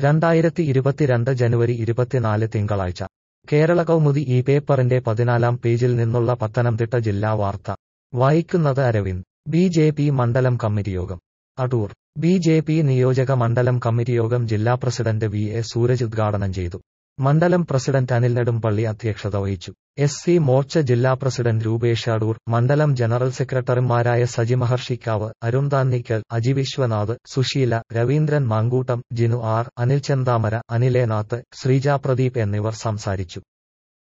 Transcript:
രണ്ടായിരത്തി ഇരുപത്തിരണ്ട് ജനുവരി ഇരുപത്തിനാല് തിങ്കളാഴ്ച കേരള കൗമുദി ഈ പേപ്പറിന്റെ പതിനാലാം പേജിൽ നിന്നുള്ള പത്തനംതിട്ട ജില്ലാ വാർത്ത വായിക്കുന്നത് അരവിന്ദ് ബി ജെ പി മണ്ഡലം കമ്മിറ്റി യോഗം അടൂർ ബി ജെ പി നിയോജക മണ്ഡലം കമ്മിറ്റി യോഗം ജില്ലാ പ്രസിഡന്റ് വി എ സൂരജ് ഉദ്ഘാടനം ചെയ്തു മണ്ഡലം പ്രസിഡന്റ് അനിൽ നെടുമ്പള്ളി അധ്യക്ഷത വഹിച്ചു എസ് സി മോർച്ച ജില്ലാ പ്രസിഡന്റ് രൂപേഷ് അടൂർ മണ്ഡലം ജനറൽ സെക്രട്ടറിമാരായ സജി മഹർഷിക്കാവ് അരുൺ താന്നിക്കൽ അജി വിശ്വനാഥ് സുശീല രവീന്ദ്രൻ മാങ്കൂട്ടം ജിനു ആർ അനിൽ ചെന്താമര അനിലേനാഥ് ശ്രീജ പ്രദീപ് എന്നിവർ സംസാരിച്ചു